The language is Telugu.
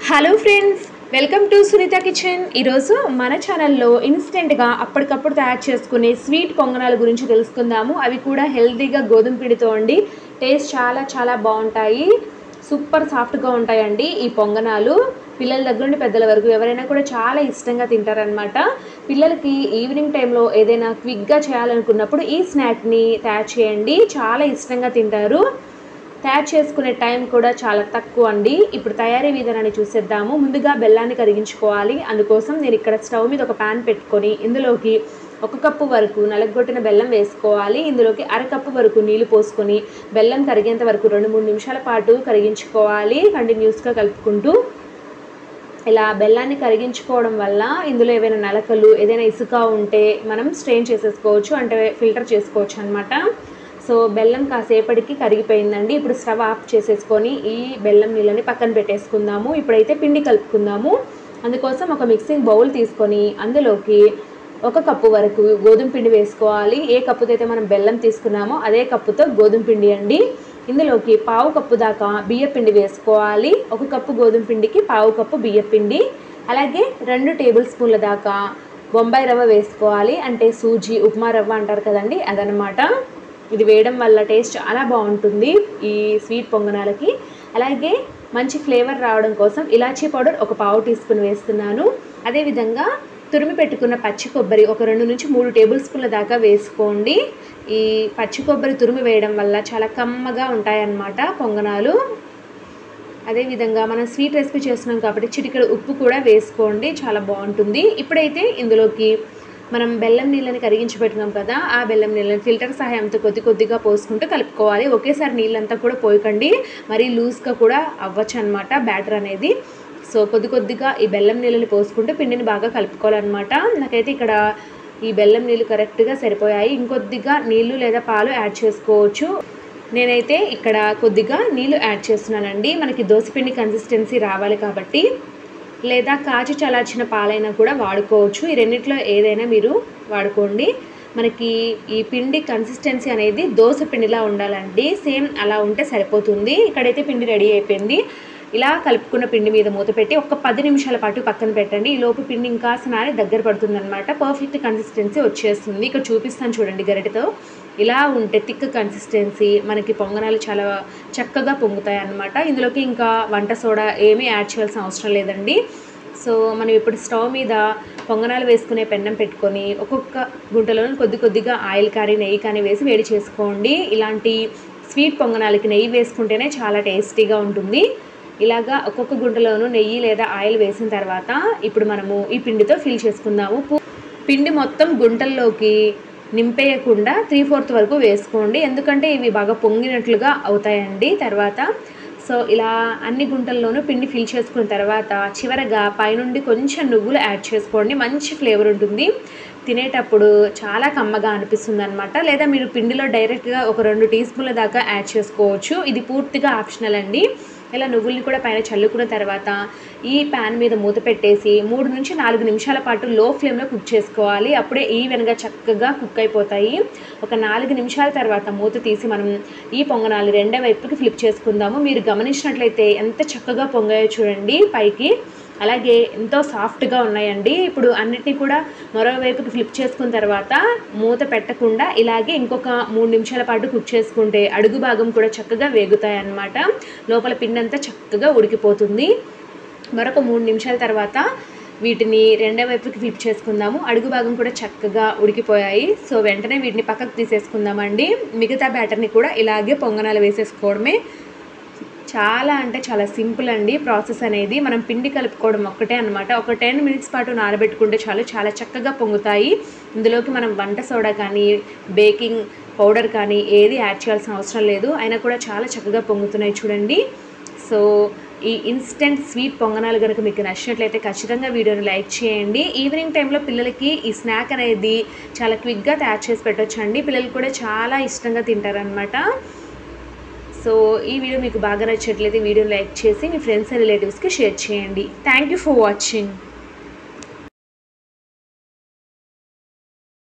hello friends welcome to Sunitha kitchen ఈరోజు మన ఛానల్లో ఇన్స్టెంట్గా అప్పటికప్పుడు తయారు చేసుకునే స్వీట్ పొంగనాల గురించి తెలుసుకుందాము అవి కూడా హెల్తీగా గోధుమ పిండితో అండి టేస్ట్ చాలా చాలా బాగుంటాయి సూపర్ సాఫ్ట్గా ఉంటాయండి ఈ పొంగనాలు పిల్లల దగ్గర నుండి పెద్దల వరకు ఎవరైనా కూడా చాలా ఇష్టంగా తింటారనమాట పిల్లలకి ఈవినింగ్ టైంలో ఏదైనా క్విక్గా చేయాలనుకున్నప్పుడు ఈ స్నాక్ని తయారు చేయండి చాలా ఇష్టంగా తింటారు తయారు చేసుకునే టైం కూడా చాలా తక్కువ అండి ఇప్పుడు తయారీ విధానాన్ని చూసేద్దాము ముందుగా బెల్లాన్ని కరిగించుకోవాలి అందుకోసం నేను ఇక్కడ స్టవ్ మీద ఒక ప్యాన్ పెట్టుకొని ఇందులోకి ఒక కప్పు వరకు నలగొట్టిన బెల్లం వేసుకోవాలి ఇందులోకి అరకప్పు వరకు నీళ్లు పోసుకొని బెల్లం కరిగేంత వరకు రెండు మూడు నిమిషాల పాటు కరిగించుకోవాలి కంటిన్యూస్గా కలుపుకుంటూ ఇలా బెల్లాన్ని కరిగించుకోవడం వల్ల ఇందులో ఏవైనా నలకలు ఏదైనా ఇసుక ఉంటే మనం స్ట్రెయిన్ చేసేసుకోవచ్చు అంటే ఫిల్టర్ చేసుకోవచ్చు అనమాట సో బెల్లం కాసేపటికి కరిగిపోయిందండి ఇప్పుడు స్టవ్ ఆఫ్ చేసేసుకొని ఈ బెల్లం నీళ్ళని పక్కన పెట్టేసుకుందాము ఇప్పుడైతే పిండి కలుపుకుందాము అందుకోసం ఒక మిక్సింగ్ బౌల్ తీసుకొని అందులోకి ఒక కప్పు వరకు గోధుమ పిండి వేసుకోవాలి ఏ కప్పుతో అయితే మనం బెల్లం తీసుకున్నామో అదే కప్పుతో గోధుమ పిండి అండి ఇందులోకి పావు కప్పు దాకా బియ్య పిండి వేసుకోవాలి ఒక కప్పు గోధుమ పిండికి పావు కప్పు బియ్య పిండి అలాగే రెండు టేబుల్ స్పూన్ల దాకా బొంబాయి రవ్వ వేసుకోవాలి అంటే సూజీ ఉప్మా రవ్వ అంటారు కదండి అదనమాట ఇది వేయడం వల్ల టేస్ట్ చాలా బాగుంటుంది ఈ స్వీట్ పొంగనాలకి అలాగే మంచి ఫ్లేవర్ రావడం కోసం ఇలాచీ పౌడర్ ఒక పావు టీ స్పూన్ వేస్తున్నాను అదేవిధంగా తురిమి పెట్టుకున్న పచ్చి కొబ్బరి ఒక రెండు నుంచి మూడు టేబుల్ స్పూన్ల దాకా వేసుకోండి ఈ పచ్చి కొబ్బరి తురిమి వేయడం వల్ల చాలా కమ్మగా ఉంటాయన్నమాట పొంగనాలు అదేవిధంగా మనం స్వీట్ రెసిపీ చేస్తున్నాం కాబట్టి చిటికెడు ఉప్పు కూడా వేసుకోండి చాలా బాగుంటుంది ఇప్పుడైతే ఇందులోకి మనం బెల్లం నీళ్ళని కరిగించి పెట్టుకున్నాం కదా ఆ బెల్లం నీళ్ళని ఫిల్టర్ సహాయంతో కొద్ది కొద్దిగా పోసుకుంటూ కలుపుకోవాలి ఒకేసారి నీళ్ళంతా కూడా పోయకండి మరీ లూజ్గా కూడా అవ్వచ్చు అనమాట బ్యాటర్ అనేది సో కొద్ది కొద్దిగా ఈ బెల్లం నీళ్ళని పోసుకుంటూ పిండిని బాగా కలుపుకోవాలన్నమాట నాకైతే ఇక్కడ ఈ బెల్లం నీళ్ళు కరెక్ట్గా సరిపోయాయి ఇంకొద్దిగా నీళ్ళు లేదా పాలు యాడ్ చేసుకోవచ్చు నేనైతే ఇక్కడ కొద్దిగా నీళ్ళు యాడ్ చేస్తున్నానండి మనకి దోసపిండి కన్సిస్టెన్సీ రావాలి కాబట్టి లేదా కాచి చల్లార్చిన పాలైనా కూడా వాడుకోవచ్చు ఈ రెండిట్లో ఏదైనా మీరు వాడుకోండి మనకి ఈ పిండి కన్సిస్టెన్సీ అనేది దోశ పిండిలా ఉండాలండి సేమ్ అలా ఉంటే సరిపోతుంది ఇక్కడైతే పిండి రెడీ అయిపోయింది ఇలా కలుపుకున్న పిండి మీద మూత పెట్టి ఒక పది నిమిషాల పాటు పక్కన పెట్టండి ఈ లోపు పిండి ఇంకా స్నాని దగ్గర పడుతుంది అనమాట పర్ఫెక్ట్ కన్సిస్టెన్సీ వచ్చేస్తుంది ఇక్కడ చూపిస్తాను చూడండి గరిటతో ఇలా ఉంటే థిక్ కన్సిస్టెన్సీ మనకి పొంగనాలు చాలా చక్కగా పొంగుతాయి అన్నమాట ఇందులోకి ఇంకా వంట సోడా ఏమీ యాడ్ చేయాల్సిన అవసరం లేదండి సో మనం ఇప్పుడు స్టవ్ మీద పొంగనాలు వేసుకునే పెన్నం పెట్టుకొని ఒక్కొక్క గుంటలోనూ కొద్ది కొద్దిగా ఆయిల్ కానీ నెయ్యి కానీ వేసి వేడి చేసుకోండి ఇలాంటి స్వీట్ పొంగనాలకి నెయ్యి వేసుకుంటేనే చాలా టేస్టీగా ఉంటుంది ఇలాగా ఒక్కొక్క గుంటలోనూ నెయ్యి లేదా ఆయిల్ వేసిన తర్వాత ఇప్పుడు మనము ఈ పిండితో ఫిల్ చేసుకుందాము పు- పిండి మొత్తం గుంటల్లోకి నింపేయకుండా త్రీ ఫోర్త్ వరకు వేసుకోండి ఎందుకంటే ఇవి బాగా పొంగినట్లుగా అవుతాయండి తర్వాత సో ఇలా అన్ని గుంటల్లోనూ పిండి ఫిల్ చేసుకున్న తర్వాత చివరగా పైనుండి కొంచెం నువ్వులు యాడ్ చేసుకోండి మంచి ఫ్లేవర్ ఉంటుంది తినేటప్పుడు చాలా కమ్మగా అనిపిస్తుంది అనమాట లేదా మీరు పిండిలో డైరెక్ట్గా ఒక రెండు టీ స్పూన్ల దాకా యాడ్ చేసుకోవచ్చు ఇది పూర్తిగా ఆప్షనల్ అండి ఇలా నువ్వుల్ని కూడా పైన చల్లుకున్న తర్వాత ఈ ప్యాన్ మీద మూత పెట్టేసి మూడు నుంచి నాలుగు నిమిషాల పాటు లో ఫ్లేమ్లో కుక్ చేసుకోవాలి అప్పుడే ఈవెన్గా చక్కగా కుక్ అయిపోతాయి ఒక నాలుగు నిమిషాల తర్వాత మూత తీసి మనం ఈ పొంగనాలు రెండో వైపుకి ఫ్లిప్ చేసుకుందాము మీరు గమనించినట్లయితే ఎంత చక్కగా పొంగాయో చూడండి పైకి అలాగే ఎంతో సాఫ్ట్గా ఉన్నాయండి ఇప్పుడు అన్నిటినీ కూడా మరోవైపుకి ఫ్లిప్ చేసుకున్న తర్వాత మూత పెట్టకుండా ఇలాగే ఇంకొక మూడు నిమిషాల పాటు కుక్ చేసుకుంటే అడుగు భాగం కూడా చక్కగా వేగుతాయి అన్నమాట లోపల పిండి అంతా చక్కగా ఉడికిపోతుంది మరొక మూడు నిమిషాల తర్వాత వీటిని రెండో వైపుకి ఫ్లిప్ చేసుకుందాము అడుగు భాగం కూడా చక్కగా ఉడికిపోయాయి సో వెంటనే వీటిని పక్కకు తీసేసుకుందామండి మిగతా బ్యాటర్ని కూడా ఇలాగే పొంగనాలు వేసేసుకోవడమే చాలా అంటే చాలా సింపుల్ అండి ప్రాసెస్ అనేది మనం పిండి కలుపుకోవడం ఒక్కటే అనమాట ఒక టెన్ మినిట్స్ పాటు నానబెట్టుకుంటే చాలు చాలా చక్కగా పొంగుతాయి ఇందులోకి మనం వంట సోడా కానీ బేకింగ్ పౌడర్ కానీ ఏది యాడ్ చేయాల్సిన అవసరం లేదు అయినా కూడా చాలా చక్కగా పొంగుతున్నాయి చూడండి సో ఈ ఇన్స్టెంట్ స్వీట్ పొంగనాలు కనుక మీకు నచ్చినట్లయితే ఖచ్చితంగా వీడియోని లైక్ చేయండి ఈవినింగ్ టైంలో పిల్లలకి ఈ స్నాక్ అనేది చాలా క్విక్గా తయారు చేసి పెట్టొచ్చండి పిల్లలు కూడా చాలా ఇష్టంగా తింటారనమాట సో ఈ వీడియో మీకు బాగా నచ్చినట్లయితే వీడియోని లైక్ చేసి మీ ఫ్రెండ్స్ అండ్ రిలేటివ్స్కి షేర్ చేయండి థ్యాంక్ యూ ఫర్ వాచింగ్